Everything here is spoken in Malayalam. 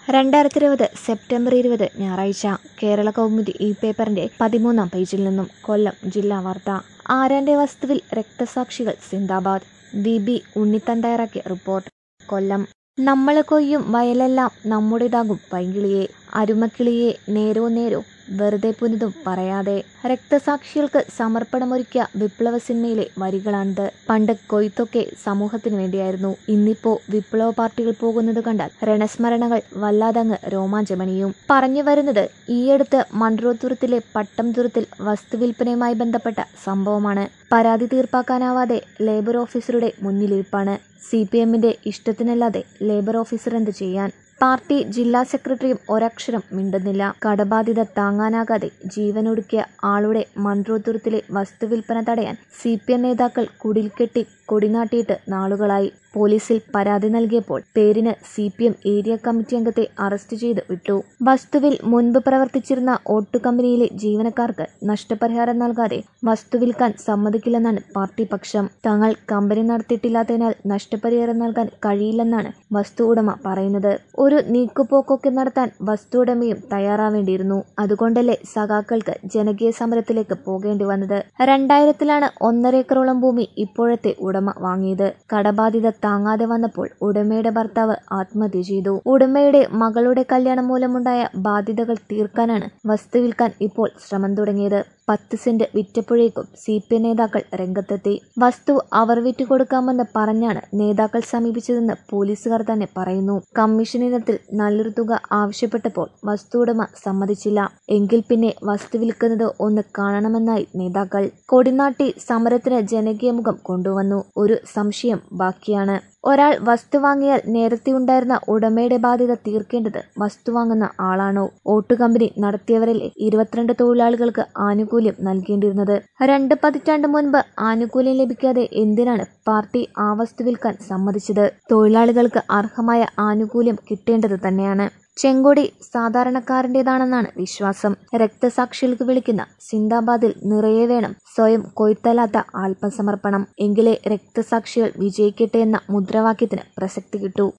രണ്ടായിരത്തി ഇരുപത് സെപ്റ്റംബർ ഇരുപത് ഞായറാഴ്ച കേരള കൗമുദി ഈ പേപ്പറിന്റെ പതിമൂന്നാം പേജിൽ നിന്നും കൊല്ലം ജില്ലാ വാർത്ത ആരാന്റെ വസ്തുവിൽ രക്തസാക്ഷികൾ സിന്ദാബാദ് വി ബി ഉണ്ണിത്തൻ തയ്യാറാക്കിയ റിപ്പോർട്ട് കൊല്ലം നമ്മൾ കൊയ്യും വയലെല്ലാം നമ്മുടേതാകും പൈങ്കിളിയെ അരുമക്കിളിയെ നേരോ നേരോ വെറുതെ പുനിതും പറയാതെ രക്തസാക്ഷികൾക്ക് സമർപ്പണമൊരുക്കിയ വിപ്ലവ സിനിമയിലെ വരികളാണിത് പണ്ട് കൊയ്ത്തൊക്കെ സമൂഹത്തിനു വേണ്ടിയായിരുന്നു ഇന്നിപ്പോ വിപ്ലവ പാർട്ടികൾ പോകുന്നത് കണ്ടാൽ രണസ്മരണകൾ വല്ലാതങ്ങ് രോമാഞ്ചമണിയും പറഞ്ഞു വരുന്നത് ഈയടുത്ത് മൺട്രോത്തുരുത്തിലെ പട്ടം തുരുത്തിൽ വസ്തുവിൽപ്പനയുമായി ബന്ധപ്പെട്ട സംഭവമാണ് പരാതി തീർപ്പാക്കാനാവാതെ ലേബർ ഓഫീസറുടെ മുന്നിലിരിപ്പാണ് സി പി എമ്മിന്റെ ഇഷ്ടത്തിനല്ലാതെ ലേബർ ഓഫീസർ എന്ത് ചെയ്യാൻ പാർട്ടി ജില്ലാ സെക്രട്ടറിയും ഒരക്ഷരം മിണ്ടുന്നില്ല കടബാധ്യത താങ്ങാനാകാതെ ജീവനൊടുക്കിയ ആളുടെ മൺട്രോത്തുരത്തിലെ വസ്തുവിൽപ്പന തടയാൻ സി പി എം നേതാക്കൾ കുടിൽക്കെട്ടി കൊടിനാട്ടിയിട്ട് നാളുകളായി പോലീസിൽ പരാതി നൽകിയപ്പോൾ പേരിന് C P M area committee അംഗത്തെ അറസ്റ്റ് ചെയ്ത് വിട്ടു വസ്തുവിൽ മുൻപ് പ്രവർത്തിച്ചിരുന്ന ഓട്ടു കമ്പനിയിലെ ജീവനക്കാർക്ക് നഷ്ടപരിഹാരം നൽകാതെ വസ്തു വിൽക്കാൻ സമ്മതിക്കില്ലെന്നാണ് പാർട്ടി പക്ഷം തങ്ങൾ കമ്പനി നടത്തിയിട്ടില്ലാത്തതിനാൽ നഷ്ടപരിഹാരം നൽകാൻ കഴിയില്ലെന്നാണ് വസ്തു ഉടമ പറയുന്നത് ഒരു നീക്കുപോക്കൊക്കെ നടത്താൻ വസ്തു ഉടമയും തയ്യാറാവേണ്ടിയിരുന്നു അതുകൊണ്ടല്ലേ സഖാക്കൾക്ക് ജനകീയ സമരത്തിലേക്ക് പോകേണ്ടി വന്നത് രണ്ടായിരത്തിലാണ് ഒന്നര ഏക്കറോളം ഭൂമി ഇപ്പോഴത്തെ ഉടമ വാങ്ങിയത് കടബാധ്യത താങ്ങാതെ വന്നപ്പോൾ ഉടമയുടെ ഭർത്താവ് ആത്മഹത്യ ചെയ്തു ഉടമയുടെ മകളുടെ കല്യാണം മൂലമുണ്ടായ ബാധ്യതകൾ തീർക്കാനാണ് വസ്തു വിൽക്കാൻ ഇപ്പോൾ ശ്രമം തുടങ്ങിയത് പത്ത് സെന്റ് വിറ്റപ്പോഴേക്കും സി പി നേതാക്കൾ രംഗത്തെത്തി വസ്തു അവർ വിറ്റുകൊടുക്കാമെന്ന് പറഞ്ഞാണ് നേതാക്കൾ സമീപിച്ചതെന്ന് പോലീസുകാർ തന്നെ പറയുന്നു കമ്മീഷൻ ഇനത്തിൽ നല്ലൊരു തുക ആവശ്യപ്പെട്ടപ്പോൾ വസ്തു ഉടമ സമ്മതിച്ചില്ല എങ്കിൽ പിന്നെ വസ്തു വിൽക്കുന്നത് ഒന്ന് കാണണമെന്നായി നേതാക്കൾ കൊടിനാട്ടി സമരത്തിന് ജനകീയ മുഖം കൊണ്ടുവന്നു ഒരു സംശയം ബാക്കിയാണ് ഒരാൾ വസ്തു വാങ്ങിയാൽ നേരത്തെ ഉണ്ടായിരുന്ന ഉടമയുടെ ബാധ്യത തീർക്കേണ്ടത് വസ്തു വാങ്ങുന്ന ആളാണോ ഓട്ടു കമ്പനി നടത്തിയവരല്ലേ ഇരുപത്തിരണ്ട് തൊഴിലാളികൾക്ക് ആനുകൂല്യം നൽകേണ്ടിയിരുന്നത് രണ്ട് പതിറ്റാണ്ട് മുൻപ് ആനുകൂല്യം ലഭിക്കാതെ എന്തിനാണ് പാർട്ടി ആ വസ്തു വിൽക്കാൻ സമ്മതിച്ചത് തൊഴിലാളികൾക്ക് അർഹമായ ആനുകൂല്യം കിട്ടേണ്ടത് തന്നെയാണ് ചെങ്കൊടി സാധാരണക്കാരൻ്റെതാണെന്നാണ് വിശ്വാസം രക്തസാക്ഷികൾക്ക് വിളിക്കുന്ന സിന്ദാബാദിൽ നിറയെ വേണം സ്വയം കൊയ്ത്തല്ലാത്ത ആത്മസമർപ്പണം എങ്കിലേ രക്തസാക്ഷികൾ വിജയിക്കട്ടെ എന്ന മുദ്രാവാക്യത്തിന് പ്രസക്തി കിട്ടൂ